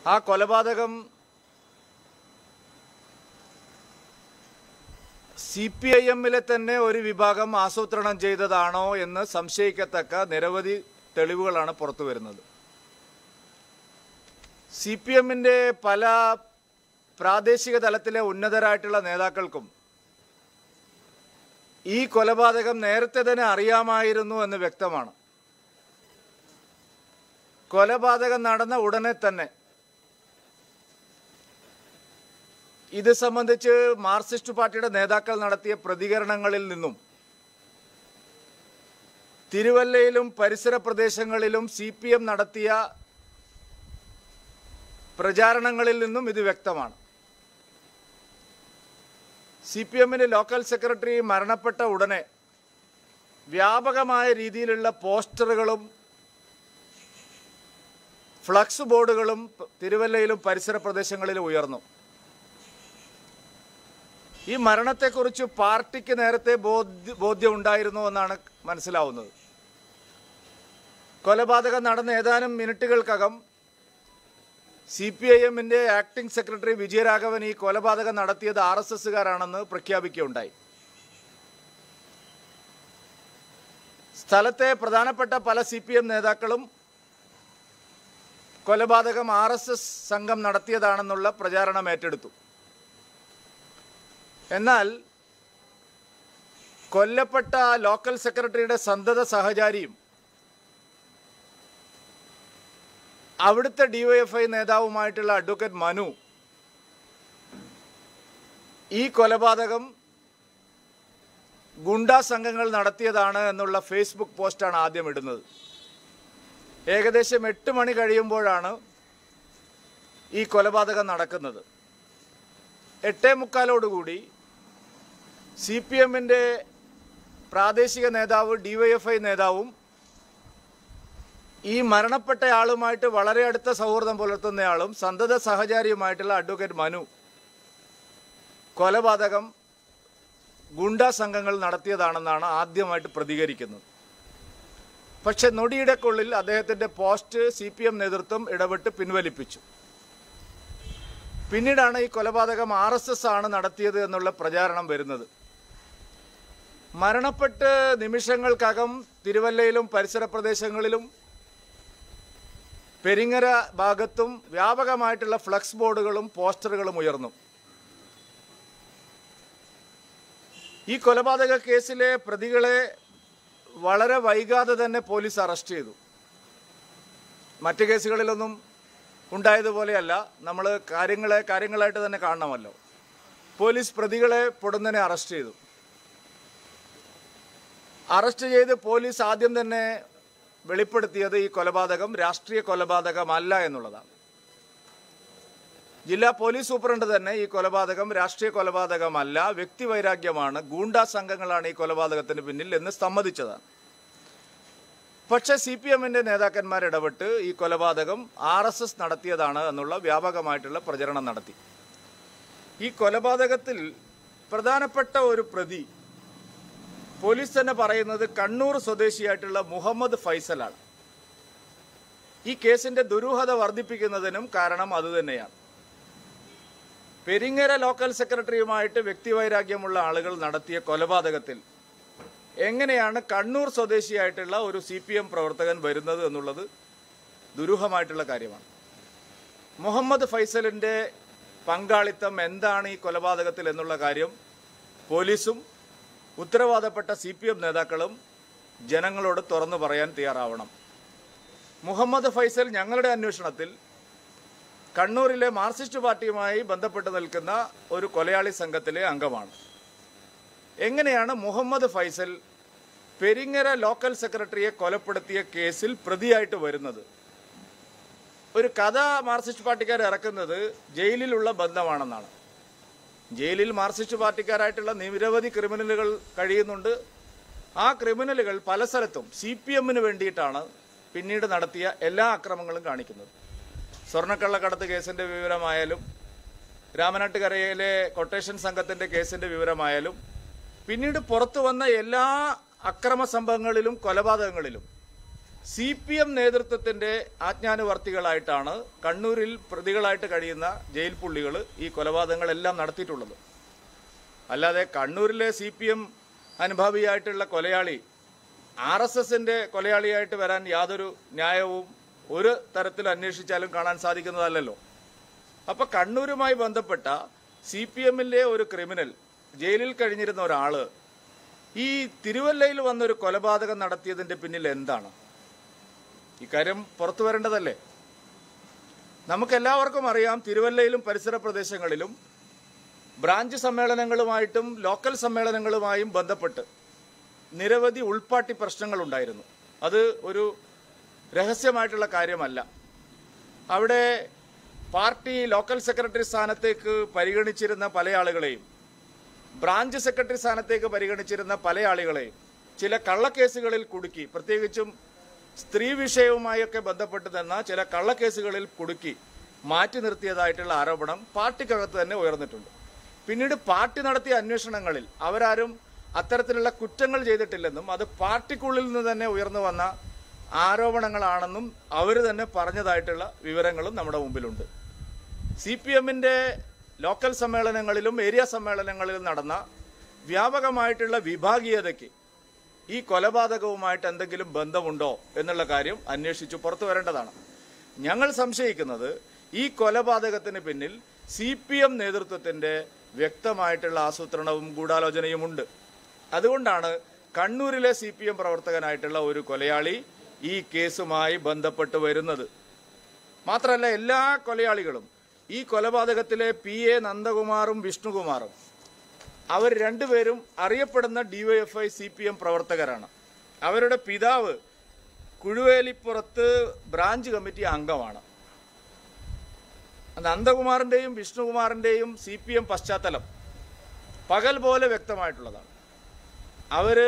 ആ കൊലപാതകം C P I എമ്മിലെ തന്നെ ഒരു വിഭാഗം ആസൂത്രണം ചെയ്തതാണോ എന്ന് സംശയിക്കത്തക്ക നിരവധി തെളിവുകളാണ് പുറത്തു വരുന്നത് സി പി എമ്മിൻ്റെ പല പ്രാദേശിക തലത്തിലെ ഉന്നതരായിട്ടുള്ള നേതാക്കൾക്കും ഈ കൊലപാതകം നേരത്തെ തന്നെ അറിയാമായിരുന്നു എന്ന് വ്യക്തമാണ് കൊലപാതകം നടന്ന ഉടനെ തന്നെ ഇത് സംബന്ധിച്ച് മാർക്സിസ്റ്റ് പാർട്ടിയുടെ നേതാക്കൾ നടത്തിയ പ്രതികരണങ്ങളിൽ നിന്നും തിരുവല്ലയിലും പരിസര പ്രദേശങ്ങളിലും സി പി എം നടത്തിയ പ്രചാരണങ്ങളിൽ നിന്നും ഇത് വ്യക്തമാണ് സി പി എമ്മിന്റെ ലോക്കൽ സെക്രട്ടറി മരണപ്പെട്ട ഉടനെ വ്യാപകമായ രീതിയിലുള്ള പോസ്റ്ററുകളും ഫ്ലക്സ് ബോർഡുകളും തിരുവല്ലയിലും പരിസര പ്രദേശങ്ങളിലും ഉയർന്നു ഈ മരണത്തെക്കുറിച്ച് പാർട്ടിക്ക് നേരത്തെ ബോധ്യ ബോധ്യം ഉണ്ടായിരുന്നു എന്നാണ് മനസ്സിലാവുന്നത് കൊലപാതകം നടന്ന ഏതാനും മിനിറ്റുകൾക്കകം സി പി ഐ എമ്മിന്റെ ആക്ടിംഗ് സെക്രട്ടറി വിജയരാഘവൻ ഈ കൊലപാതകം നടത്തിയത് ആർ എസ് എസുകാരാണെന്ന് പ്രഖ്യാപിക്കുകയുണ്ടായി സ്ഥലത്തെ പ്രധാനപ്പെട്ട പല സി പി എം നേതാക്കളും കൊലപാതകം ആർ എസ് എസ് സംഘം നടത്തിയതാണെന്നുള്ള പ്രചാരണം ഏറ്റെടുത്തു എന്നാൽ കൊല്ലപ്പെട്ട ലോക്കൽ സെക്രട്ടറിയുടെ സന്തത സഹചാരിയും അവിടുത്തെ ഡിവൈഎഫ്ഐ നേതാവുമായിട്ടുള്ള അഡ്വക്കേറ്റ് മനു ഈ കൊലപാതകം ഗുണ്ടാ സംഘങ്ങൾ നടത്തിയതാണ് എന്നുള്ള ഫേസ്ബുക്ക് പോസ്റ്റാണ് ആദ്യം ഇടുന്നത് ഏകദേശം എട്ട് മണി കഴിയുമ്പോഴാണ് ഈ കൊലപാതകം നടക്കുന്നത് എട്ടേ മുക്കാലോടുകൂടി സി പി എമ്മിൻ്റെ പ്രാദേശിക നേതാവ് ഡിവൈഎഫ്ഐ നേതാവും ഈ മരണപ്പെട്ടയാളുമായിട്ട് വളരെ അടുത്ത സൗഹൃദം പുലർത്തുന്നയാളും സന്തത സഹചാരിയുമായിട്ടുള്ള അഡ്വക്കേറ്റ് മനു കൊലപാതകം ഗുണ്ടാ സംഘങ്ങൾ നടത്തിയതാണെന്നാണ് ആദ്യമായിട്ട് പ്രതികരിക്കുന്നത് പക്ഷെ നൊടിയിടക്കുള്ളിൽ അദ്ദേഹത്തിന്റെ പോസ്റ്റ് സി പി എം നേതൃത്വം ഇടപെട്ട് പിൻവലിപ്പിച്ചു പിന്നീടാണ് ഈ കൊലപാതകം ആർ എസ് എസ് ആണ് നടത്തിയത് എന്നുള്ള പ്രചാരണം വരുന്നത് മരണപ്പെട്ട് നിമിഷങ്ങൾക്കകം തിരുവല്ലയിലും പരിസര പ്രദേശങ്ങളിലും പെരിങ്ങര ഭാഗത്തും വ്യാപകമായിട്ടുള്ള ഫ്ലക്സ് ബോർഡുകളും പോസ്റ്ററുകളും ഉയർന്നു ഈ കൊലപാതക കേസിലെ പ്രതികളെ വളരെ വൈകാതെ തന്നെ പോലീസ് അറസ്റ്റ് ചെയ്തു മറ്റ് കേസുകളിലൊന്നും ഉണ്ടായതുപോലെയല്ല നമ്മൾ കാര്യങ്ങളെ കാര്യങ്ങളായിട്ട് തന്നെ കാണണമല്ലോ പോലീസ് പ്രതികളെ പൊടുന്നനെ അറസ്റ്റ് ചെയ്തു അറസ്റ്റ് ചെയ്ത് പോലീസ് ആദ്യം തന്നെ വെളിപ്പെടുത്തിയത് ഈ കൊലപാതകം രാഷ്ട്രീയ കൊലപാതകമല്ല എന്നുള്ളതാണ് ജില്ലാ പോലീസ് സൂപ്രണ്ട് തന്നെ ഈ കൊലപാതകം രാഷ്ട്രീയ കൊലപാതകമല്ല വ്യക്തിവൈരാഗ്യമാണ് ഗൂണ്ടാ സംഘങ്ങളാണ് ഈ കൊലപാതകത്തിന് പിന്നിൽ എന്ന് സമ്മതിച്ചതാണ് പക്ഷേ സി പി എമ്മിന്റെ നേതാക്കന്മാർ ഇടപെട്ട് ഈ കൊലപാതകം ആർ എസ് എസ് നടത്തിയതാണ് എന്നുള്ള വ്യാപകമായിട്ടുള്ള പ്രചരണം നടത്തി ഈ കൊലപാതകത്തിൽ പ്രധാനപ്പെട്ട ഒരു പ്രതി പോലീസ് തന്നെ പറയുന്നത് കണ്ണൂർ സ്വദേശിയായിട്ടുള്ള മുഹമ്മദ് ഫൈസലാണ് ഈ കേസിന്റെ ദുരൂഹത വർദ്ധിപ്പിക്കുന്നതിനും കാരണം അതുതന്നെയാണ് പെരിങ്ങര ലോക്കൽ സെക്രട്ടറിയുമായിട്ട് വ്യക്തിവൈരാഗ്യമുള്ള ആളുകൾ നടത്തിയ കൊലപാതകത്തിൽ എങ്ങനെയാണ് കണ്ണൂർ സ്വദേശിയായിട്ടുള്ള ഒരു സി പി എം പ്രവർത്തകൻ വരുന്നത് എന്നുള്ളത് ദുരൂഹമായിട്ടുള്ള കാര്യമാണ് മുഹമ്മദ് ഫൈസലിന്റെ പങ്കാളിത്തം എന്താണ് ഈ കൊലപാതകത്തിൽ എന്നുള്ള കാര്യം പോലീസും ഉത്തരവാദപ്പെട്ട സി പി എം നേതാക്കളും ജനങ്ങളോട് തുറന്നു പറയാൻ തയ്യാറാവണം മുഹമ്മദ് ഫൈസൽ ഞങ്ങളുടെ അന്വേഷണത്തിൽ കണ്ണൂരിലെ മാർക്സിസ്റ്റ് പാർട്ടിയുമായി ബന്ധപ്പെട്ട് നിൽക്കുന്ന ഒരു കൊലയാളി സംഘത്തിലെ അംഗമാണ് എങ്ങനെയാണ് മുഹമ്മദ് ഫൈസൽ പെരിങ്ങര ലോക്കൽ സെക്രട്ടറിയെ കൊലപ്പെടുത്തിയ കേസിൽ പ്രതിയായിട്ട് വരുന്നത് ഒരു കഥ മാർക്സിസ്റ്റ് പാർട്ടിക്കാർ ഇറക്കുന്നത് ജയിലിലുള്ള ബന്ധമാണെന്നാണ് ജയിലിൽ മാർക്സിസ്റ്റ് പാർട്ടിക്കാരായിട്ടുള്ള നിരവധി ക്രിമിനലുകൾ കഴിയുന്നുണ്ട് ആ ക്രിമിനലുകൾ പല സ്ഥലത്തും സി പി എമ്മിന് വേണ്ടിയിട്ടാണ് പിന്നീട് നടത്തിയ എല്ലാ അക്രമങ്ങളും കാണിക്കുന്നത് സ്വർണ്ണക്കള്ളക്കടത്ത് കേസിന്റെ വിവരമായാലും രാമനാട്ടുകരയിലെ കൊട്ടേഷൻ സംഘത്തിന്റെ കേസിന്റെ വിവരമായാലും പിന്നീട് പുറത്തു വന്ന എല്ലാ അക്രമ സംഭവങ്ങളിലും കൊലപാതകങ്ങളിലും സി പി എം നേതൃത്വത്തിന്റെ ആജ്ഞാനുവർത്തികളായിട്ടാണ് കണ്ണൂരിൽ പ്രതികളായിട്ട് കഴിയുന്ന ജയിൽ പുള്ളികൾ ഈ കൊലപാതകങ്ങളെല്ലാം നടത്തിയിട്ടുള്ളത് അല്ലാതെ കണ്ണൂരിലെ സി പി എം അനുഭാവിയായിട്ടുള്ള കൊലയാളി ആർ എസ് എസിന്റെ കൊലയാളിയായിട്ട് വരാൻ യാതൊരു ന്യായവും ഒരു തരത്തിൽ അന്വേഷിച്ചാലും കാണാൻ സാധിക്കുന്നതല്ലല്ലോ അപ്പൊ കണ്ണൂരുമായി ബന്ധപ്പെട്ട സി പി എമ്മിലെ ഒരു ക്രിമിനൽ ജയിലിൽ കഴിഞ്ഞിരുന്ന ഒരാള് ഈ തിരുവല്ലയിൽ വന്നൊരു കൊലപാതകം നടത്തിയതിന്റെ പിന്നിൽ എന്താണ് ഇക്കാര്യം പുറത്തു വരേണ്ടതല്ലേ നമുക്കെല്ലാവർക്കും അറിയാം തിരുവല്ലയിലും പരിസര പ്രദേശങ്ങളിലും ബ്രാഞ്ച് സമ്മേളനങ്ങളുമായിട്ടും ലോക്കൽ സമ്മേളനങ്ങളുമായും ബന്ധപ്പെട്ട് നിരവധി ഉൾപ്പാട്ടി പ്രശ്നങ്ങൾ ഉണ്ടായിരുന്നു അത് ഒരു രഹസ്യമായിട്ടുള്ള കാര്യമല്ല അവിടെ പാർട്ടി ലോക്കൽ സെക്രട്ടറി സ്ഥാനത്തേക്ക് പരിഗണിച്ചിരുന്ന പല ആളുകളെയും ബ്രാഞ്ച് സെക്രട്ടറി സ്ഥാനത്തേക്ക് പരിഗണിച്ചിരുന്ന പല ആളുകളെയും ചില കള്ളക്കേസുകളിൽ കുടുക്കി പ്രത്യേകിച്ചും സ്ത്രീ വിഷയവുമായൊക്കെ ബന്ധപ്പെട്ട് തന്ന ചില കള്ളക്കേസുകളിൽ കുടുക്കി മാറ്റി നിർത്തിയതായിട്ടുള്ള ആരോപണം പാർട്ടിക്കകത്ത് തന്നെ ഉയർന്നിട്ടുണ്ട് പിന്നീട് പാർട്ടി നടത്തിയ അന്വേഷണങ്ങളിൽ അവരാരും അത്തരത്തിലുള്ള കുറ്റങ്ങൾ ചെയ്തിട്ടില്ലെന്നും അത് പാർട്ടിക്കുള്ളിൽ നിന്ന് തന്നെ ഉയർന്നു വന്ന ആരോപണങ്ങളാണെന്നും അവർ തന്നെ പറഞ്ഞതായിട്ടുള്ള വിവരങ്ങളും നമ്മുടെ മുമ്പിലുണ്ട് സി പി എമ്മിന്റെ ലോക്കൽ സമ്മേളനങ്ങളിലും ഏരിയ സമ്മേളനങ്ങളിലും നടന്ന വ്യാപകമായിട്ടുള്ള വിഭാഗീയതയ്ക്ക് ഈ കൊലപാതകവുമായിട്ട് എന്തെങ്കിലും ബന്ധമുണ്ടോ എന്നുള്ള കാര്യം അന്വേഷിച്ചു പുറത്തു വരേണ്ടതാണ് ഞങ്ങൾ സംശയിക്കുന്നത് ഈ കൊലപാതകത്തിന് പിന്നിൽ സി പി എം നേതൃത്വത്തിന്റെ വ്യക്തമായിട്ടുള്ള ആസൂത്രണവും ഗൂഢാലോചനയുമുണ്ട് അതുകൊണ്ടാണ് കണ്ണൂരിലെ സി പി എം പ്രവർത്തകനായിട്ടുള്ള ഒരു കൊലയാളി ഈ കേസുമായി ബന്ധപ്പെട്ട് വരുന്നത് മാത്രമല്ല എല്ലാ കൊലയാളികളും ഈ കൊലപാതകത്തിലെ പി എ നന്ദകുമാറും വിഷ്ണുകുമാറും അവർ രണ്ടുപേരും അറിയപ്പെടുന്ന ഡിവൈഎഫ്ഐ സി പി എം പ്രവർത്തകരാണ് അവരുടെ പിതാവ് കുഴുവേലിപ്പുറത്ത് ബ്രാഞ്ച് കമ്മിറ്റി അംഗമാണ് നന്ദകുമാറിന്റെയും വിഷ്ണുകുമാറിന്റെയും സി പി എം പശ്ചാത്തലം പകൽ പോലെ വ്യക്തമായിട്ടുള്ളതാണ് അവര്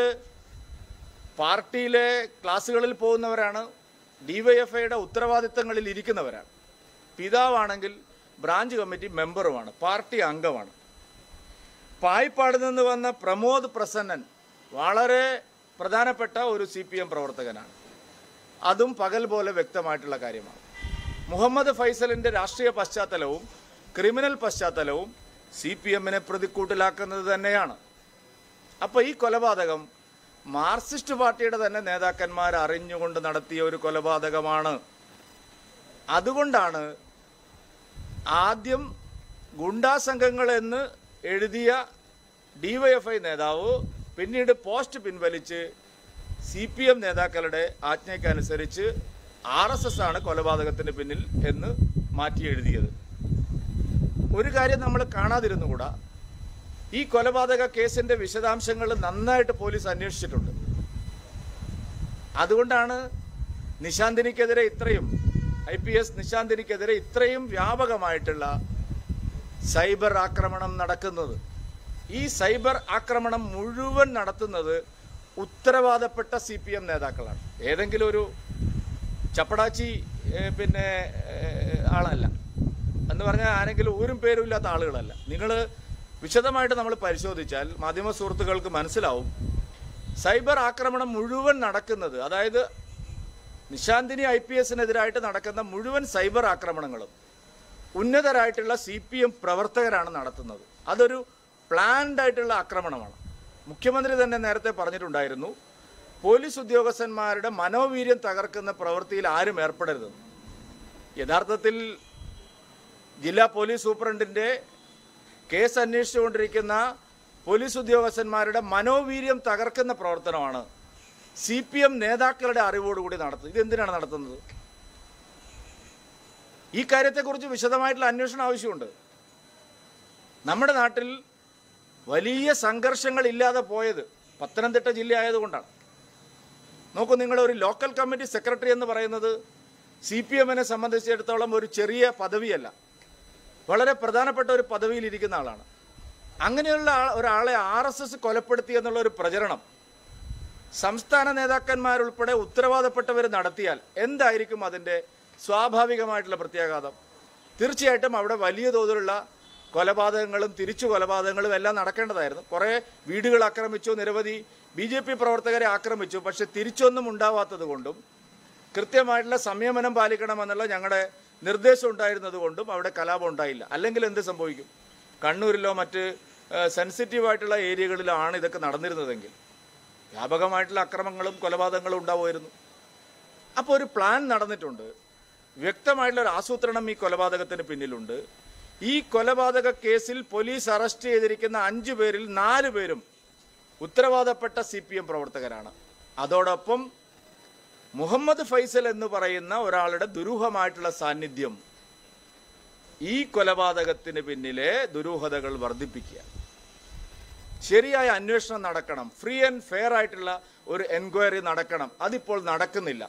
പാർട്ടിയിലെ ക്ലാസ്സുകളിൽ പോകുന്നവരാണ് ഡിവൈഎഫ്ഐയുടെ ഉത്തരവാദിത്തങ്ങളിൽ ഇരിക്കുന്നവരാണ് പിതാവാണെങ്കിൽ ബ്രാഞ്ച് കമ്മിറ്റി മെമ്പറുമാണ് പാർട്ടി അംഗമാണ് പായിപ്പാട് നിന്ന് വന്ന പ്രമോദ് പ്രസന്നൻ വളരെ പ്രധാനപ്പെട്ട ഒരു സി പി എം പ്രവർത്തകനാണ് അതും പകൽ പോലെ വ്യക്തമായിട്ടുള്ള കാര്യമാണ് മുഹമ്മദ് ഫൈസലിന്റെ രാഷ്ട്രീയ പശ്ചാത്തലവും ക്രിമിനൽ പശ്ചാത്തലവും സി പി എമ്മിനെ പ്രതിക്കൂട്ടിലാക്കുന്നത് തന്നെയാണ് അപ്പൊ ഈ കൊലപാതകം മാർക്സിസ്റ്റ് പാർട്ടിയുടെ തന്നെ നേതാക്കന്മാർ അറിഞ്ഞുകൊണ്ട് നടത്തിയ ഒരു കൊലപാതകമാണ് അതുകൊണ്ടാണ് ആദ്യം ഗുണ്ടാ സംഘങ്ങൾ എന്ന് എഴുതിയ ഡിവൈഎഫ്ഐ നേതാവ് പിന്നീട് പോസ്റ്റ് പിൻവലിച്ച് സി പി എം നേതാക്കളുടെ ആജ്ഞയ്ക്കനുസരിച്ച് ആർ എസ് എസ് ആണ് കൊലപാതകത്തിന് പിന്നിൽ എന്ന് മാറ്റി എഴുതിയത് ഒരു കാര്യം നമ്മൾ കാണാതിരുന്നുകൂടാ ഈ കൊലപാതക കേസിന്റെ വിശദാംശങ്ങൾ നന്നായിട്ട് പോലീസ് അന്വേഷിച്ചിട്ടുണ്ട് അതുകൊണ്ടാണ് നിശാന്തിനിക്കെതിരെ ഇത്രയും ഐ പി എസ് നിശാന്തിനിക്കെതിരെ ഇത്രയും വ്യാപകമായിട്ടുള്ള സൈബർ ആക്രമണം നടക്കുന്നത് ഈ സൈബർ ആക്രമണം മുഴുവൻ നടത്തുന്നത് ഉത്തരവാദപ്പെട്ട സി പി എം നേതാക്കളാണ് ഏതെങ്കിലും ഒരു ചപ്പടാച്ചി ഏ, പിന്നെ ഏ, ആളല്ല എന്ന് പറഞ്ഞാൽ ആരെങ്കിലും ഊരും പേരും ഇല്ലാത്ത ആളുകളല്ല നിങ്ങൾ വിശദമായിട്ട് നമ്മൾ പരിശോധിച്ചാൽ മാധ്യമ സുഹൃത്തുക്കൾക്ക് മനസ്സിലാവും സൈബർ ആക്രമണം മുഴുവൻ നടക്കുന്നത് അതായത് നിശാന്തിനി ഐ പി എസിനെതിരായിട്ട് നടക്കുന്ന മുഴുവൻ സൈബർ ആക്രമണങ്ങളും ഉന്നതരായിട്ടുള്ള സി പി എം പ്രവർത്തകരാണ് നടത്തുന്നത് അതൊരു പ്ലാൻഡ് ആയിട്ടുള്ള ആക്രമണമാണ് മുഖ്യമന്ത്രി തന്നെ നേരത്തെ പറഞ്ഞിട്ടുണ്ടായിരുന്നു പോലീസ് ഉദ്യോഗസ്ഥന്മാരുടെ മനോവീര്യം തകർക്കുന്ന പ്രവൃത്തിയിൽ ആരും ഏർപ്പെടരുതെന്ന് യഥാർത്ഥത്തിൽ ജില്ലാ പോലീസ് സൂപ്രണ്ടിന്റെ കേസ് അന്വേഷിച്ചുകൊണ്ടിരിക്കുന്ന പോലീസ് ഉദ്യോഗസ്ഥന്മാരുടെ മനോവീര്യം തകർക്കുന്ന പ്രവർത്തനമാണ് സി പി എം നേതാക്കളുടെ അറിവോടുകൂടി നടത്തുന്നത് ഇതെന്തിനാണ് നടത്തുന്നത് ഈ കാര്യത്തെക്കുറിച്ച് വിശദമായിട്ടുള്ള അന്വേഷണം ആവശ്യമുണ്ട് നമ്മുടെ നാട്ടിൽ വലിയ സംഘർഷങ്ങൾ ഇല്ലാതെ പോയത് പത്തനംതിട്ട ജില്ല ആയതുകൊണ്ടാണ് നോക്കൂ നിങ്ങൾ ഒരു ലോക്കൽ കമ്മിറ്റി സെക്രട്ടറി എന്ന് പറയുന്നത് സി പി എമ്മിനെ സംബന്ധിച്ചിടത്തോളം ഒരു ചെറിയ പദവിയല്ല വളരെ പ്രധാനപ്പെട്ട ഒരു പദവിയിൽ ഇരിക്കുന്ന ആളാണ് അങ്ങനെയുള്ള ആ- ഒരാളെ ആർ എസ് എസ് കൊലപ്പെടുത്തി എന്നുള്ള ഒരു പ്രചരണം സംസ്ഥാന നേതാക്കന്മാരുൾപ്പെടെ ഉത്തരവാദപ്പെട്ടവർ നടത്തിയാൽ എന്തായിരിക്കും അതിന്റെ സ്വാഭാവികമായിട്ടുള്ള പ്രത്യാഘാതം തീർച്ചയായിട്ടും അവിടെ വലിയ തോതിലുള്ള കൊലപാതകങ്ങളും തിരിച്ചു കൊലപാതകങ്ങളും എല്ലാം നടക്കേണ്ടതായിരുന്നു കുറെ വീടുകൾ ആക്രമിച്ചു നിരവധി ബി ജെ പി പ്രവർത്തകരെ ആക്രമിച്ചു പക്ഷെ തിരിച്ചൊന്നും ഉണ്ടാവാത്തത് കൊണ്ടും കൃത്യമായിട്ടുള്ള സംയമനം പാലിക്കണമെന്നുള്ള ഞങ്ങളുടെ നിർദ്ദേശം ഉണ്ടായിരുന്നത് കൊണ്ടും അവിടെ കലാപം ഉണ്ടായില്ല അല്ലെങ്കിൽ എന്ത് സംഭവിക്കും കണ്ണൂരിലോ മറ്റ് സെൻസിറ്റീവ് ആയിട്ടുള്ള ഏരിയകളിലാണ് ഇതൊക്കെ നടന്നിരുന്നതെങ്കിൽ വ്യാപകമായിട്ടുള്ള അക്രമങ്ങളും കൊലപാതകങ്ങളും ഉണ്ടാവുമായിരുന്നു അപ്പോൾ ഒരു പ്ലാൻ നടന്നിട്ടുണ്ട് വ്യക്തമായിട്ടുള്ള ഒരു ആസൂത്രണം ഈ കൊലപാതകത്തിന് പിന്നിലുണ്ട് ഈ കൊലപാതക കേസിൽ പോലീസ് അറസ്റ്റ് ചെയ്തിരിക്കുന്ന അഞ്ചു പേരിൽ നാല് പേരും ഉത്തരവാദപ്പെട്ട സി പി എം പ്രവർത്തകരാണ് അതോടൊപ്പം മുഹമ്മദ് ഫൈസൽ എന്ന് പറയുന്ന ഒരാളുടെ ദുരൂഹമായിട്ടുള്ള സാന്നിധ്യം ഈ കൊലപാതകത്തിന് പിന്നിലെ ദുരൂഹതകൾ വർദ്ധിപ്പിക്കുക ശരിയായ അന്വേഷണം നടക്കണം ഫ്രീ ആൻഡ് ഫെയർ ആയിട്ടുള്ള ഒരു എൻക്വയറി നടക്കണം അതിപ്പോൾ നടക്കുന്നില്ല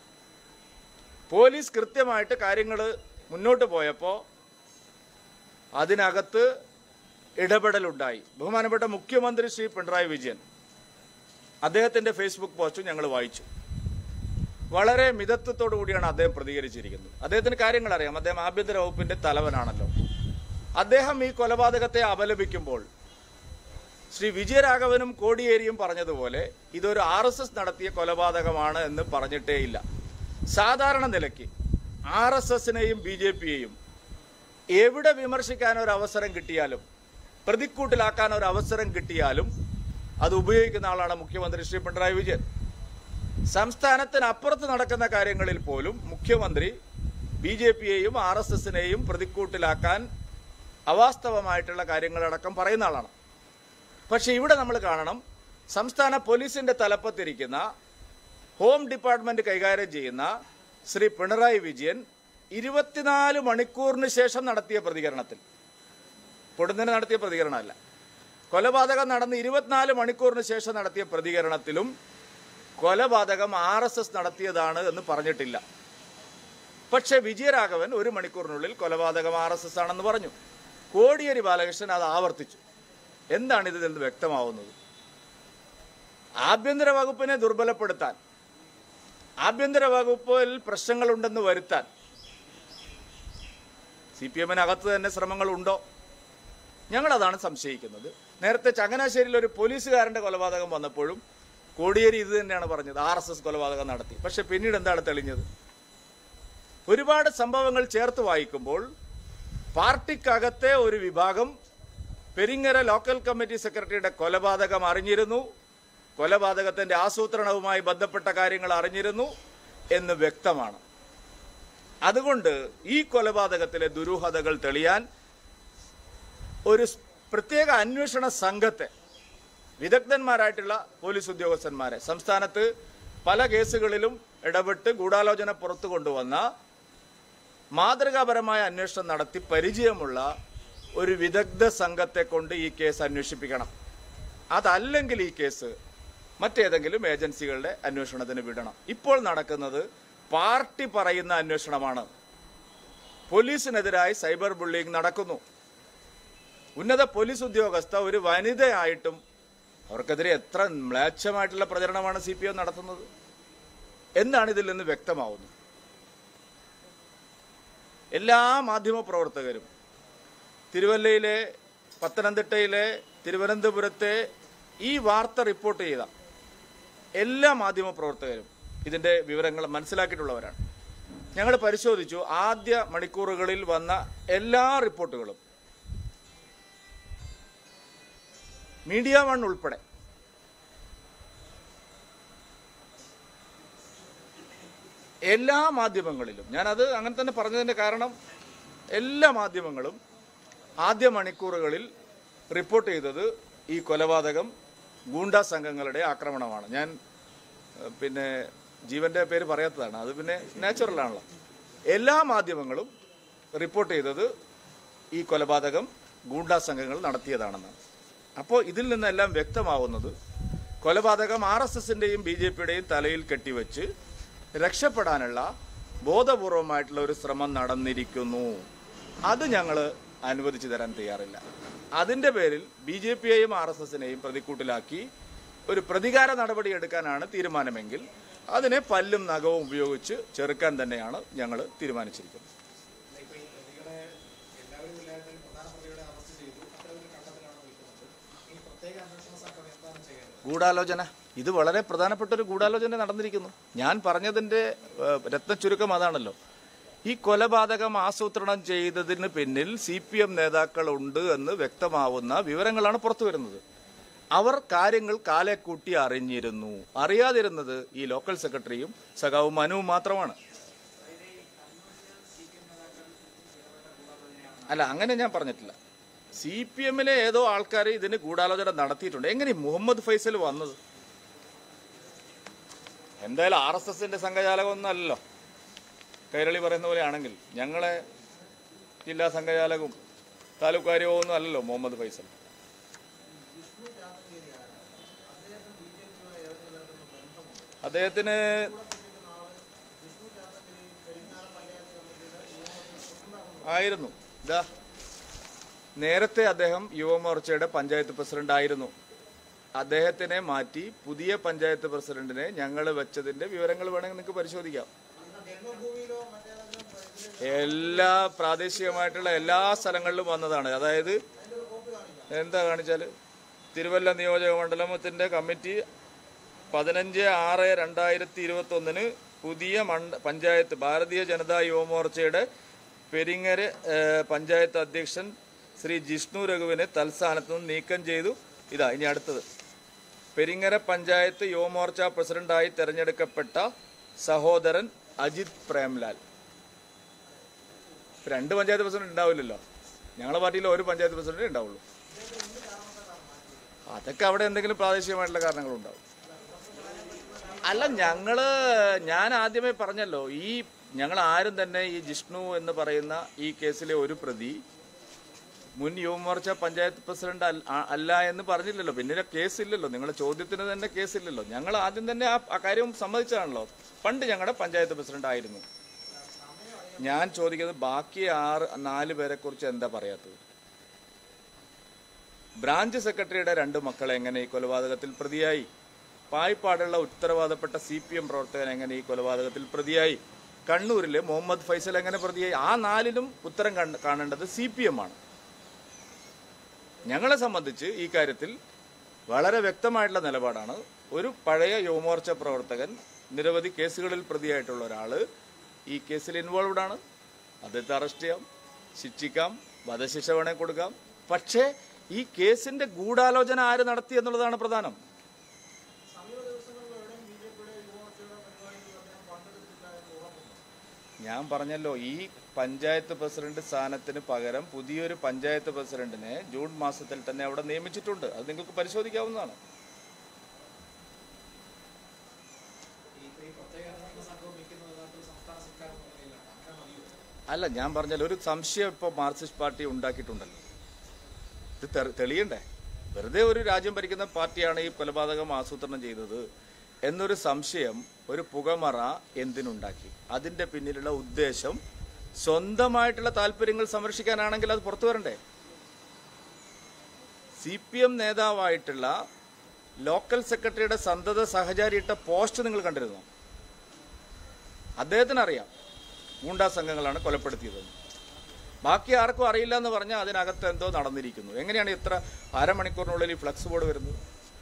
പോലീസ് കൃത്യമായിട്ട് കാര്യങ്ങൾ മുന്നോട്ട് പോയപ്പോൾ അതിനകത്ത് ഇടപെടലുണ്ടായി ബഹുമാനപ്പെട്ട മുഖ്യമന്ത്രി ശ്രീ പിണറായി വിജയൻ അദ്ദേഹത്തിന്റെ ഫേസ്ബുക്ക് പോസ്റ്റ് ഞങ്ങൾ വായിച്ചു വളരെ മിതത്വത്തോടു കൂടിയാണ് അദ്ദേഹം പ്രതികരിച്ചിരിക്കുന്നത് അദ്ദേഹത്തിന് കാര്യങ്ങൾ അറിയാം അദ്ദേഹം ആഭ്യന്തര വകുപ്പിന്റെ തലവനാണല്ലോ അദ്ദേഹം ഈ കൊലപാതകത്തെ അപലപിക്കുമ്പോൾ ശ്രീ വിജയരാഘവനും കോടിയേരിയും പറഞ്ഞതുപോലെ ഇതൊരു ആർ എസ് എസ് നടത്തിയ കൊലപാതകമാണ് എന്ന് പറഞ്ഞിട്ടേയില്ല സാധാരണ നിലയ്ക്ക് ആർ എസ് എസിനെയും ബി ജെ പിയെയും എവിടെ വിമർശിക്കാൻ ഒരു അവസരം കിട്ടിയാലും പ്രതിക്കൂട്ടിലാക്കാൻ ഒരു അവസരം കിട്ടിയാലും അത് ഉപയോഗിക്കുന്ന ആളാണ് മുഖ്യമന്ത്രി ശ്രീ പിണറായി വിജയൻ സംസ്ഥാനത്തിനപ്പുറത്ത് നടക്കുന്ന കാര്യങ്ങളിൽ പോലും മുഖ്യമന്ത്രി ബി ജെ പിയെയും ആർ എസ് എസിനെയും പ്രതിക്കൂട്ടിലാക്കാൻ അവാസ്തവമായിട്ടുള്ള കാര്യങ്ങളടക്കം പറയുന്ന ആളാണ് പക്ഷെ ഇവിടെ നമ്മൾ കാണണം സംസ്ഥാന പോലീസിന്റെ തലപ്പത്തിരിക്കുന്ന ഹോം ഡിപ്പാർട്ട്മെന്റ് കൈകാര്യം ചെയ്യുന്ന ശ്രീ പിണറായി വിജയൻ ഇരുപത്തിനാല് മണിക്കൂറിന് ശേഷം നടത്തിയ പ്രതികരണത്തിൽ പൊടുന്നതിന് നടത്തിയ പ്രതികരണമല്ല കൊലപാതകം നടന്ന് ഇരുപത്തിനാല് മണിക്കൂറിന് ശേഷം നടത്തിയ പ്രതികരണത്തിലും കൊലപാതകം ആർ എസ് എസ് നടത്തിയതാണ് എന്ന് പറഞ്ഞിട്ടില്ല പക്ഷേ വിജയരാഘവൻ ഒരു മണിക്കൂറിനുള്ളിൽ കൊലപാതകം ആർ എസ് എസ് ആണെന്ന് പറഞ്ഞു കോടിയേരി ബാലകൃഷ്ണൻ അത് ആവർത്തിച്ചു എന്താണ് ഇതിൽ നിന്ന് വ്യക്തമാവുന്നത് ആഭ്യന്തര വകുപ്പിനെ ദുർബലപ്പെടുത്താൻ ആഭ്യന്തര വകുപ്പിൽ പ്രശ്നങ്ങളുണ്ടെന്ന് വരുത്താൻ സി പി എമ്മിനകത്ത് തന്നെ ശ്രമങ്ങളുണ്ടോ ഞങ്ങളതാണ് സംശയിക്കുന്നത് നേരത്തെ ചങ്ങനാശ്ശേരിയിൽ ഒരു പോലീസുകാരന്റെ കൊലപാതകം വന്നപ്പോഴും കോടിയേരി ഇത് തന്നെയാണ് പറഞ്ഞത് ആർ എസ് എസ് കൊലപാതകം നടത്തി പക്ഷെ പിന്നീട് എന്താണ് തെളിഞ്ഞത് ഒരുപാട് സംഭവങ്ങൾ ചേർത്ത് വായിക്കുമ്പോൾ പാർട്ടിക്കകത്തെ ഒരു വിഭാഗം പെരിങ്ങര ലോക്കൽ കമ്മിറ്റി സെക്രട്ടറിയുടെ കൊലപാതകം അറിഞ്ഞിരുന്നു കൊലപാതകത്തിന്റെ ആസൂത്രണവുമായി ബന്ധപ്പെട്ട കാര്യങ്ങൾ അറിഞ്ഞിരുന്നു എന്ന് വ്യക്തമാണ് അതുകൊണ്ട് ഈ കൊലപാതകത്തിലെ ദുരൂഹതകൾ തെളിയാൻ ഒരു സ് പ്രത്യേക അന്വേഷണ സംഘത്തെ വിദഗ്ധന്മാരായിട്ടുള്ള പോലീസ് ഉദ്യോഗസ്ഥന്മാരെ സംസ്ഥാനത്ത് പല കേസുകളിലും ഇടപെട്ട് ഗൂഢാലോചന പുറത്തു കൊണ്ടുവന്ന മാതൃകാപരമായ അന്വേഷണം നടത്തി പരിചയമുള്ള ഒരു വിദഗ്ധ സംഘത്തെ കൊണ്ട് ഈ കേസ് അന്വേഷിപ്പിക്കണം അതല്ലെങ്കിൽ ഈ കേസ് മറ്റേതെങ്കിലും ഏജൻസികളുടെ അന്വേഷണത്തിന് വിടണം ഇപ്പോൾ നടക്കുന്നത് പാർട്ടി പറയുന്ന അന്വേഷണമാണ് പോലീസിനെതിരായി സൈബർ ബുള്ളിങ് നടക്കുന്നു ഉന്നത പോലീസ് ഉദ്യോഗസ്ഥ ഒരു വനിതയായിട്ടും അവർക്കെതിരെ എത്ര മ്ലേച്ഛമായിട്ടുള്ള പ്രചരണമാണ് സി പി എം നടത്തുന്നത് എന്താണ് ഇതിൽ നിന്ന് വ്യക്തമാവുന്നത് എല്ലാ മാധ്യമ പ്രവർത്തകരും തിരുവല്ലയിലെ പത്തനംതിട്ടയിലെ തിരുവനന്തപുരത്തെ ഈ വാർത്ത റിപ്പോർട്ട് ചെയ്ത എല്ലാ മാധ്യമ പ്രവർത്തകരും ഇതിന്റെ വിവരങ്ങൾ മനസ്സിലാക്കിയിട്ടുള്ളവരാണ് ഞങ്ങൾ പരിശോധിച്ചു ആദ്യ മണിക്കൂറുകളിൽ വന്ന എല്ലാ റിപ്പോർട്ടുകളും മീഡിയ വൺ ഉൾപ്പെടെ എല്ലാ മാധ്യമങ്ങളിലും ഞാനത് അങ്ങനെ തന്നെ പറഞ്ഞതിന്റെ കാരണം എല്ലാ മാധ്യമങ്ങളും ആദ്യ മണിക്കൂറുകളിൽ റിപ്പോർട്ട് ചെയ്തത് ഈ കൊലപാതകം ഗൂണ്ടാ സംഘങ്ങളുടെ ആക്രമണമാണ് ഞാൻ ഏഹ്, പിന്നെ ജീവന്റെ പേര് പറയാത്തതാണ് അത് പിന്നെ നാച്ചുറൽ ആണല്ലോ എല്ലാ മാധ്യമങ്ങളും റിപ്പോർട്ട് ചെയ്തത് ഈ കൊലപാതകം ഗൂണ്ടാ സംഘങ്ങൾ നടത്തിയതാണെന്നാണ് അപ്പോൾ ഇതിൽ നിന്നെല്ലാം വ്യക്തമാവുന്നത് കൊലപാതകം ആർ എസ് എസിന്റെയും ബി ജെ പിയുടെയും തലയിൽ കെട്ടിവെച്ച് രക്ഷപ്പെടാനുള്ള ബോധപൂർവമായിട്ടുള്ള ഒരു ശ്രമം നടന്നിരിക്കുന്നു അത് ഞങ്ങൾ അനുവദിച്ചു തരാൻ തയ്യാറില്ല അതിന്റെ പേരിൽ ബി ജെ പിയെയും ആർ എസ് എസിനെയും പ്രതിക്കൂട്ടിലാക്കി ഒരു പ്രതികാര നടപടി എടുക്കാനാണ് തീരുമാനമെങ്കിൽ അതിനെ പല്ലും നഖവും ഉപയോഗിച്ച് ചെറുക്കാൻ തന്നെയാണ് ഞങ്ങൾ തീരുമാനിച്ചിരിക്കുന്നത് ഗൂഢാലോചന ഇത് വളരെ പ്രധാനപ്പെട്ട ഒരു ഗൂഢാലോചന നടന്നിരിക്കുന്നു ഞാൻ പറഞ്ഞതിന്റെ ഏഹ്, രത്നച്ചുരുക്കം അതാണല്ലോ ഈ കൊലപാതകം ആസൂത്രണം ചെയ്തതിന് പിന്നിൽ സി പി എം നേതാക്കൾ ഉണ്ട് എന്ന് വ്യക്തമാവുന്ന വിവരങ്ങളാണ് പുറത്തു വരുന്നത് അവർ കാര്യങ്ങൾ കാലെ കൂട്ടി അറിഞ്ഞിരുന്നു അറിയാതിരുന്നത് ഈ ലോക്കൽ സെക്രട്ടറിയും സഖാവും മനുവും മാത്രമാണ് അല്ല അങ്ങനെ ഞാൻ പറഞ്ഞിട്ടില്ല സി പി എമ്മിലെ ഏതോ ആൾക്കാർ ഇതിന് ഗൂഢാലോചന നടത്തിയിട്ടുണ്ട് എങ്ങനെ ഈ മുഹമ്മദ് ഫൈസൽ വന്നത് എന്തായാലും ആർ എസ് എസിന്റെ സംഘചാലകമൊന്നും അല്ലല്ലോ കൈരളി പറയുന്ന പോലെ ആണെങ്കിൽ ഞങ്ങളെ ജില്ലാ സംഘചാലകവും താലൂക്ക് കാര്യവും ഒന്നും അല്ലല്ലോ മുഹമ്മദ് ഫൈസൽ അദ്ദേഹത്തിന് ആയിരുന്നു ഇതാ നേരത്തെ അദ്ദേഹം യുവമോർച്ചയുടെ പഞ്ചായത്ത് പ്രസിഡന്റ് ആയിരുന്നു അദ്ദേഹത്തിനെ മാറ്റി പുതിയ പഞ്ചായത്ത് പ്രസിഡന്റിനെ ഞങ്ങൾ വെച്ചതിന്റെ വിവരങ്ങൾ വേണമെങ്കിൽ നിങ്ങൾക്ക് പരിശോധിക്കാം എല്ലാ പ്രാദേശികമായിട്ടുള്ള എല്ലാ സ്ഥലങ്ങളിലും വന്നതാണ് അതായത് എന്താ കാണിച്ചാല് തിരുവല്ല നിയോജക മണ്ഡലത്തിന്റെ കമ്മിറ്റി പതിനഞ്ച് ആറ് രണ്ടായിരത്തി ഇരുപത്തി ഒന്നിന് പുതിയ മണ്ഡ പഞ്ചായത്ത് ഭാരതീയ ജനതാ യുവമോർച്ചയുടെ പെരിങ്ങര് ഏഹ്, പഞ്ചായത്ത് അധ്യക്ഷൻ ശ്രീ ജിഷ്ണു രഘുവിനെ തൽസ്ഥാനത്ത് നിന്ന് നീക്കം ചെയ്തു ഇതാ ഇനി അടുത്തത് പെരിങ്ങര പഞ്ചായത്ത് യുവമോർച്ച പ്രസിഡന്റായി തെരഞ്ഞെടുക്കപ്പെട്ട സഹോദരൻ അജിത് പ്രേംലാൽ ഇപ്പൊ രണ്ട് പഞ്ചായത്ത് പ്രസിഡന്റ് ഉണ്ടാവില്ലല്ലോ ഞങ്ങളുടെ പാർട്ടിയിൽ ഒരു പഞ്ചായത്ത് പ്രസിഡന്റ് ഉണ്ടാവുള്ളൂ അതൊക്കെ അവിടെ എന്തെങ്കിലും പ്രാദേശികമായിട്ടുള്ള കാരണങ്ങളുണ്ടാവും അല്ല ഞങ്ങള് ഞാൻ ആദ്യമേ പറഞ്ഞല്ലോ ഈ ഞങ്ങൾ ആരും തന്നെ ഈ ജിഷ്ണു എന്ന് പറയുന്ന ഈ കേസിലെ ഒരു പ്രതി മുൻ യുവമോർച്ച പഞ്ചായത്ത് പ്രസിഡന്റ് അൽ- ആ- അല്ല എന്ന് പറഞ്ഞില്ലല്ലോ പിന്നെ കേസില്ലല്ലോ നിങ്ങളുടെ ചോദ്യത്തിന് തന്നെ കേസില്ലല്ലോ ഞങ്ങൾ ആദ്യം തന്നെ ആ ആ കാര്യം സമ്മതിച്ചതാണല്ലോ പണ്ട് ഞങ്ങളുടെ പഞ്ചായത്ത് പ്രസിഡന്റ് ആയിരുന്നു ഞാൻ ചോദിക്കുന്നത് ബാക്കി ആറ് നാല് പേരെ കുറിച്ച് എന്താ പറയാത്തത് ബ്രാഞ്ച് സെക്രട്ടറിയുടെ രണ്ട് മക്കൾ എങ്ങനെ ഈ കൊലപാതകത്തിൽ പ്രതിയായി പായിപ്പാടുള്ള ഉത്തരവാദപ്പെട്ട സി പി എം പ്രവർത്തകൻ എങ്ങനെ ഈ കൊലപാതകത്തിൽ പ്രതിയായി കണ്ണൂരിലെ മുഹമ്മദ് ഫൈസൽ എങ്ങനെ പ്രതിയായി ആ നാലിനും ഉത്തരം കണ്ട- കാണേണ്ടത് സി പി എം ആണ് ഞങ്ങളെ സംബന്ധിച്ച് ഈ കാര്യത്തിൽ വളരെ വ്യക്തമായിട്ടുള്ള നിലപാടാണ് ഒരു പഴയ യുവമോർച്ച പ്രവർത്തകൻ നിരവധി കേസുകളിൽ പ്രതിയായിട്ടുള്ള ഒരാള് ഈ കേസിൽ ഇൻവോൾവ്ഡ് ആണ് അദ്ദേഹത്തെ അറസ്റ്റ് ചെയ്യാം ശിക്ഷിക്കാം വധശിക്ഷ വേണേ കൊടുക്കാം പക്ഷേ ഈ കേസിന്റെ ഗൂഢാലോചന ആര് നടത്തി എന്നുള്ളതാണ് പ്രധാനം ഞാൻ പറഞ്ഞല്ലോ ഈ പഞ്ചായത്ത് പ്രസിഡന്റ് സ്ഥാനത്തിന് പകരം പുതിയൊരു പഞ്ചായത്ത് പ്രസിഡന്റിനെ ജൂൺ മാസത്തിൽ തന്നെ അവിടെ നിയമിച്ചിട്ടുണ്ട് അത് നിങ്ങൾക്ക് പരിശോധിക്കാവുന്നതാണ് അല്ല ഞാൻ പറഞ്ഞല്ലോ ഒരു സംശയം ഇപ്പോൾ മാർക്സിസ്റ്റ് പാർട്ടി ഉണ്ടാക്കിയിട്ടുണ്ടല്ലോ ഇത് തെറി- തെളിയണ്ടേ വെറുതെ ഒരു രാജ്യം ഭരിക്കുന്ന പാർട്ടിയാണ് ഈ കൊലപാതകം ആസൂത്രണം ചെയ്തത് എന്നൊരു സംശയം ഒരു പുകമറ എന്തിനുണ്ടാക്കി അതിന്റെ പിന്നിലുള്ള ഉദ്ദേശം സ്വന്തമായിട്ടുള്ള താല്പര്യങ്ങൾ സംരക്ഷിക്കാനാണെങ്കിൽ അത് പുറത്തു വരണ്ടേ സി പി എം നേതാവായിട്ടുള്ള ലോക്കൽ സെക്രട്ടറിയുടെ സന്തത സഹചാരി ഇട്ട പോസ്റ്റ് നിങ്ങൾ കണ്ടിരുന്നോ അദ്ദേഹത്തിന് അറിയാം ഗൂണ്ടാ സംഘങ്ങളാണ് കൊലപ്പെടുത്തിയതെന്ന് ബാക്കി ആർക്കും അറിയില്ല എന്ന് പറഞ്ഞാൽ അതിനകത്ത് എന്തോ നടന്നിരിക്കുന്നു എങ്ങനെയാണ് ഇത്ര അരമണിക്കൂറിനുള്ളിൽ ഈ ഫ്ലക്സ് ബോർഡ് വരുന്നത്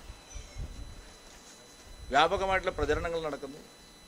വ്യാപകമായിട്ടുള്ള പ്രചരണങ്ങൾ നടക്കുന്നു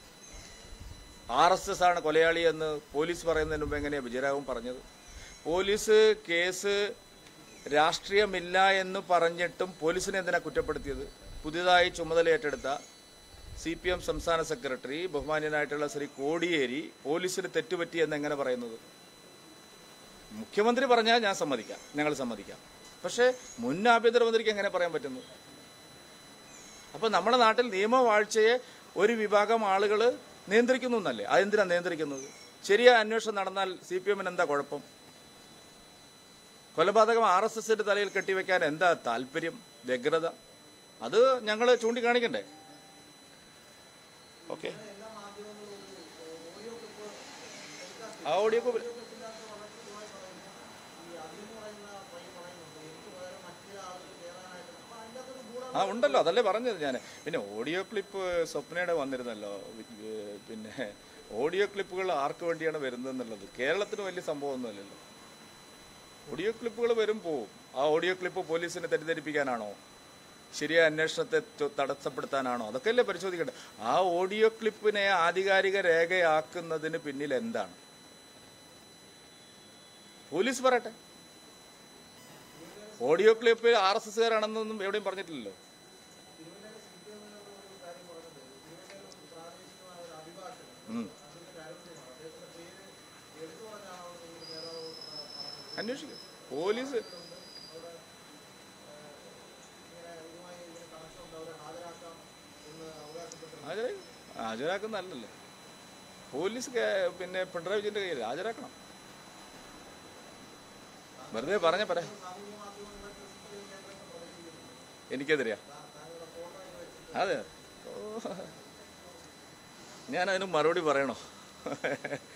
ആർ എസ് എസ് ആണ് കൊലയാളി എന്ന് പോലീസ് പറയുന്നതിന് മുമ്പ് എങ്ങനെയാണ് വിജയരാഘവൻ പറഞ്ഞത് പോലീസ് കേസ് രാഷ്ട്രീയമില്ല എന്ന് പറഞ്ഞിട്ടും പോലീസിനെ എന്തിനാ കുറ്റപ്പെടുത്തിയത് പുതിയതായി ചുമതല ഏറ്റെടുത്ത സി പി എം സംസ്ഥാന സെക്രട്ടറി ബഹുമാന്യനായിട്ടുള്ള ശ്രീ കോടിയേരി പോലീസിന് തെറ്റുപറ്റി എന്ന് എങ്ങനെ പറയുന്നത് മുഖ്യമന്ത്രി പറഞ്ഞാൽ ഞാൻ സമ്മതിക്കാം ഞങ്ങൾ സമ്മതിക്കാം പക്ഷേ മുൻ ആഭ്യന്തരമന്ത്രിക്ക് എങ്ങനെ പറയാൻ പറ്റുന്നു അപ്പൊ നമ്മുടെ നാട്ടിൽ നിയമവാഴ്ചയെ ഒരു വിഭാഗം ആളുകൾ നിയന്ത്രിക്കുന്നു എന്നല്ലേ അതെന്തിനാ നിയന്ത്രിക്കുന്നത് ശരിയായ അന്വേഷണം നടന്നാൽ സി പി എമ്മിന് എന്താ കുഴപ്പം കൊലപാതകം ആർ എസ് എസിന്റെ തലയിൽ കെട്ടിവെക്കാൻ എന്താ താല്പര്യം വ്യഗ്രത അത് ഞങ്ങൾ ചൂണ്ടിക്കാണിക്കണ്ടേ ഓക്കെ ആ ഓഡിയോ ഒക്കെ ആ ഉണ്ടല്ലോ അതല്ലേ പറഞ്ഞത് ഞാൻ പിന്നെ ഓഡിയോ ക്ലിപ്പ് സ്വപ്നയുടെ വന്നിരുന്നല്ലോ ഏഹ് പിന്നെ ഓഡിയോ ക്ലിപ്പുകൾ ആർക്ക് വേണ്ടിയാണ് വരുന്നതെന്നുള്ളത് കേരളത്തിന് വലിയ സംഭവമൊന്നുമല്ലല്ലോ ഓഡിയോ ക്ലിപ്പുകൾ വരും പോവും ആ ഓഡിയോ ക്ലിപ്പ് പോലീസിനെ തെറ്റിദ്ധരിപ്പിക്കാനാണോ ശരിയായ അന്വേഷണത്തെ ത- തടസ്സപ്പെടുത്താനാണോ അതൊക്കെയല്ലേ പരിശോധിക്കേണ്ടത് ആ ഓഡിയോ ക്ലിപ്പിനെ ആധികാരിക രേഖയാക്കുന്നതിന് പിന്നിൽ എന്താണ് പോലീസ് പറയട്ടെ ഓഡിയോ ക്ലിപ്പ് ആർ എസ് എസ്കാരാണെന്നൊന്നും എവിടെയും പറഞ്ഞിട്ടില്ലല്ലോ ഉം. അന്വേഷിക്കും പോലീസ് ഹാജരായി ഹാജരാക്കുന്നതല്ലല്ലോ പോലീസ് കേ- പിന്നെ പിണറായി വിജയന്റെ കയ്യിൽ ഹാജരാക്കണം വെറുതെ പറഞ്ഞ പറ എനിക്കെതിരെയാ അതെ ഓ. ഞാൻ അതിന് മറുപടി പറയണോ